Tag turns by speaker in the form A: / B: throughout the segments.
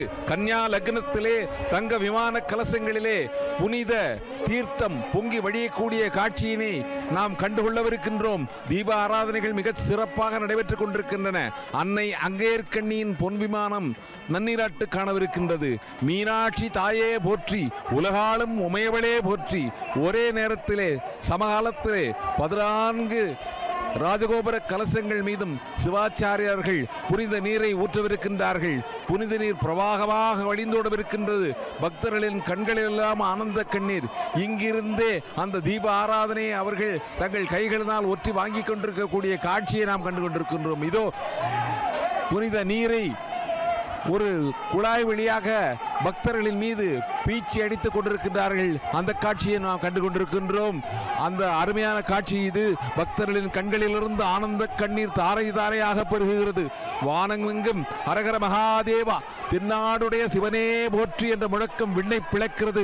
A: கன்யா லக்னத்திலே தங்க விமான கலசங்களிலே புனித தீர்த்தம் பொங்கி வழியக்கூடிய காட்சியினை நாம் கண்டுகொள்ளவிருக்கின்றோம் தீப ஆராதனைகள் மிகச் சிறப்பாக நடைபெற்றுக் கொண்டிருக்கின்றன அன்னை அங்கேற்கண்ணியின் பொன் விமானம் நன்னீராட்டு காணவிருக்கின்றது மீனாட்சி தாயே போற்றி உலகாலும் உமையவளே போற்றி ஒரே நேரத்திலே சமகாலத்திலே பதினான்கு ராஜகோபுர கலசங்கள் மீதும் சிவாச்சாரியார்கள் புனித நீரை ஊற்றவிருக்கின்றார்கள் புனித நீர் பிரவாகமாக வழிந்தோடவிருக்கின்றது பக்தர்களின் கண்களெல்லாம் ஆனந்த கண்ணீர் இங்கிருந்தே அந்த தீப ஆராதனையை அவர்கள் தங்கள் கைகளினால் ஒற்றி வாங்கி கொண்டிருக்கக்கூடிய காட்சியை நாம் கண்டு கொண்டிருக்கின்றோம் இதோ புனித நீரை ஒரு குழாய் வழியாக பக்தர்களின் மீது பீச்சி அடித்துக் கொண்டிருக்கின்றார்கள் அந்த காட்சியை நாம் கண்டு கொண்டிருக்கின்றோம் அந்த அருமையான காட்சி இது பக்தர்களின் கண்களிலிருந்து ஆனந்த கண்ணீர் தாரை தாரையாக பெருகுகிறது வானமெங்கும் ஹரஹர மகாதேவா தென்னாடுடைய சிவனே போற்றி என்ற முழக்கம் விண்ணை பிளக்கிறது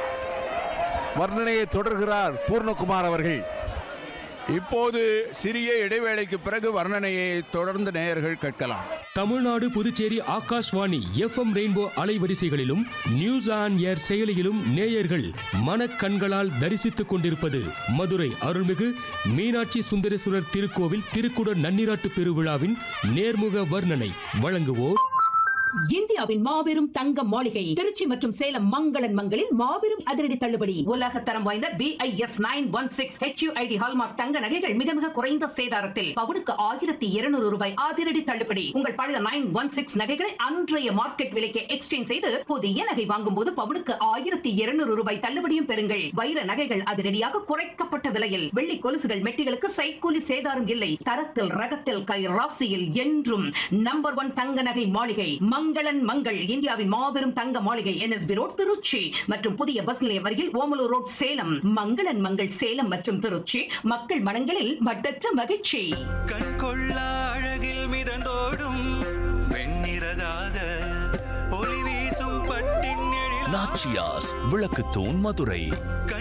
A: வர்ணனையை தொடர்கிறார் பூர்ணகுமார் அவர்கள்
B: இப்போது சிறிய இடைவேளைக்கு பிறகு வர்ணனையை தொடர்ந்து நேயர்கள் கேட்கலாம்
C: தமிழ்நாடு புதுச்சேரி ஆகாஷ்வாணி எஃப்எம் ரெயின்போ அலைவரிசைகளிலும் நியூஸ் ஆன் ஏர் செயலியிலும் நேயர்கள் மனக்கண்களால் தரிசித்துக் கொண்டிருப்பது மதுரை அருள்மிகு மீனாட்சி சுந்தரேஸ்வரர் திருக்கோவில் திருக்குட நன்னிராட்டு பெருவிழாவின் நேர்முக வர்ணனை வழங்குவோர்
D: இந்தியாவின் மாபெரும் தங்க மாளிகை திருச்சி மற்றும் சேலம் மங்களன் மங்களில் மாபெரும் அதிரடி தள்ளுபடி உலக தரம் வாய்ந்த BIS nine one six HUID hallmark தங்க நகைகள் மிக மிக குறைந்த சேதாரத்தில் பவுனுக்கு ஆயிரத்தி இருநூறு ரூபாய் அதிரடி தள்ளுபடி உங்கள் பழைய நைன் ஒன் சிக்ஸ் நகைகளை அன்றைய மார்க்கெட் விலைக்கு எக்ஸ்சேஞ்ச் செய்து புதிய நகை வாங்கும் போது பவுனுக்கு ஆயிரத்தி இருநூறு ரூபாய் தள்ளுபடியும் பெறுங்கள் வைர நகைகள் அதிரடியாக குறைக்கப்பட்ட விலையில் வெள்ளி கொலுசுகள் மெட்டிகளுக்கு சைக்கூலி சேதாரம் இல்லை தரத்தில் ரகத்தில் கை ராசியில் என்றும் நம்பர் ஒன் தங்க நகை மாளிகை மங்களன் மங்கள் இந்தியாவின் மாபெரும் தங்க மாளிகை என்எஸ்பி ரோட் திருச்சி மற்றும் புதிய பஸ் நிலையம் அருகில் ஓமலூர் ரோட் சேலம் மங்களன் மங்கள் சேலம் மற்றும் திருச்சி மக்கள் மனங்களில் மட்டற்ற மகிழ்ச்சி
E: கண் கொள்ளா அழகில் மிதந்தோடும் வெண்ணிறகாக ஒளி வீசும் பட்டின் எழில்
F: நாச்சியாஸ் விளக்குத்தூண் மதுரை
E: கண்